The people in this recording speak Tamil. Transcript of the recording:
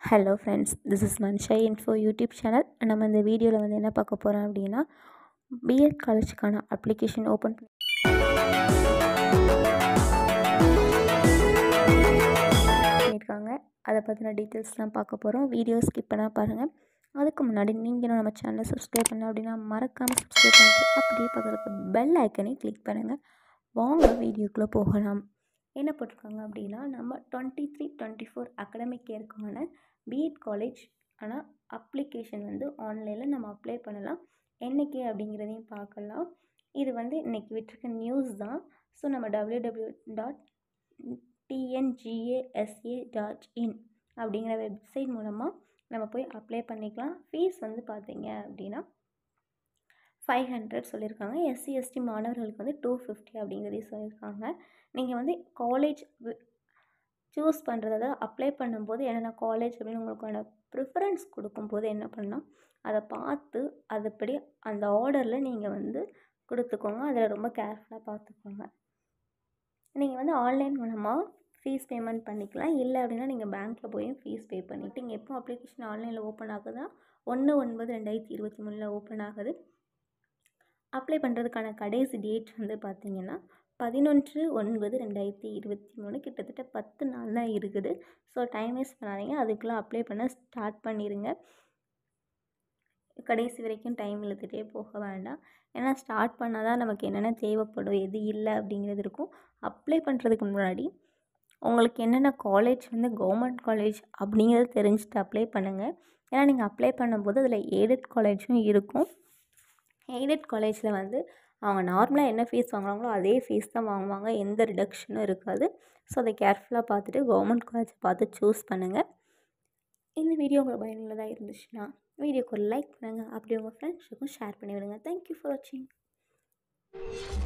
hello friends this is Mansha info YouTube channel நம்ம இந்த வீடியோவில் வந்து என்ன பார்க்க போகிறோம் அப்படின்னா பிஎட் காலேஜுக்கான அப்ளிகேஷன் ஓப்பன் பண்ணியிருக்காங்க அதை பற்றின டீட்டெயில்ஸ்லாம் பார்க்க போகிறோம் வீடியோ ஸ்கிப் பண்ணால் பாருங்கள் அதுக்கு முன்னாடி நீங்கள் நம்ம சேனலை சப்ஸ்கிரைப் பண்ண அப்படின்னா மறக்காமல் சப்ஸ்கிரைப் பண்ணிட்டு அப்படியே பக்கத்தில் பெல் ஐக்கனை கிளிக் பண்ணுங்கள் வாங்க வீடியோக்குள்ளே போகலாம் என்ன போட்டிருக்காங்க அப்படின்னா நம்ம twenty three twenty four academic இயர்க்கான பிஎட் காலேஜ் ஆனால் அப்ளிகேஷன் வந்து ஆன்லைனில் நம்ம அப்ளை பண்ணலாம் என்றைக்கு அப்படிங்கிறதையும் பார்க்கலாம் இது வந்து இன்றைக்கி விட்டுருக்க நியூஸ் தான் ஸோ நம்ம W W dot TNGASA dot in அப்படிங்கிற வெப்சைட் மூலமாக நம்ம போய் அப்ளை பண்ணிக்கலாம் ஃபீஸ் வந்து பார்த்தீங்க அப்படின்னா ஃபைவ் ஹண்ட்ரட் சொல்லியிருக்காங்க எஸ்சி எஸ்டி மாணவர்களுக்கு வந்து டூ ஃபிஃப்டி அப்படிங்கிறதையும் சொல்லியிருக்காங்க நீங்கள் வந்து காலேஜ் சூஸ் பண்ணுறத அப்ளை பண்ணும்போது என்னென்ன காலேஜ் அப்படின்னு உங்களுக்கான ப்ரிஃபரன்ஸ் கொடுக்கும்போது என்ன பண்ணால் அதை பார்த்து அதுபடி அந்த ஆர்டரில் நீங்கள் வந்து கொடுத்துக்கோங்க அதில் ரொம்ப கேர்ஃபுல்லாக பார்த்துக்கோங்க நீங்கள் வந்து ஆன்லைன் மூலமாக ஃபீஸ் பேமெண்ட் பண்ணிக்கலாம் இல்லை அப்படின்னா நீங்கள் பேங்க்கில் போய் ஃபீஸ் பே பண்ணிவிட்டு இங்கே எப்போ அப்ளிகேஷன் ஆன்லைனில் ஓப்பன் ஆகுதுன்னா ஒன்று ஒன்பது ரெண்டாயிரத்தி இருபத்தி மூணில் ஓப்பன் ஆகுது அப்ளை பண்ணுறதுக்கான கடைசி டேட் வந்து பார்த்திங்கன்னா பதினொன்று ஒன்பது ரெண்டாயிரத்தி இருபத்தி மூணு கிட்டத்தட்ட பத்து நாள் தான் இருக்குது ஸோ டைம் வேஸ்ட் பண்ணாதீங்க அதுக்குள்ளே அப்ளை பண்ண ஸ்டார்ட் பண்ணிடுங்க கடைசி வரைக்கும் டைம் இழுத்துகிட்டே போக வேண்டாம் ஏன்னா ஸ்டார்ட் பண்ணால் தான் நமக்கு என்னென்ன தேவைப்படும் எது இல்லை அப்படிங்கிறது இருக்கும் அப்ளை பண்ணுறதுக்கு முன்னாடி உங்களுக்கு என்னென்ன காலேஜ் வந்து கவர்மெண்ட் காலேஜ் அப்படிங்கிறத தெரிஞ்சுட்டு அப்ளை பண்ணுங்கள் ஏன்னா நீங்கள் அப்ளை பண்ணும்போது அதில் எய்டட் காலேஜும் இருக்கும் எய்டட் காலேஜில் வந்து அவங்க நார்மலாக என்ன ஃபீஸ் வாங்குறாங்களோ அதே ஃபீஸ் தான் வாங்குவாங்க எந்த ரிடக்ஷனும் இருக்காது ஸோ அதை கேர்ஃபுல்லாக பார்த்துட்டு கவர்மெண்ட் காலேஜை பார்த்து சூஸ் பண்ணுங்கள் இந்த வீடியோ உங்களுக்கு பயனுள்ளதாக இருந்துச்சுன்னா வீடியோக்கு ஒரு லைக் பண்ணுங்கள் அப்படி உங்கள் ஃப்ரெண்ட்ஸுக்கும் ஷேர் பண்ணி விடுங்க தேங்க்யூ ஃபார் வாட்சிங்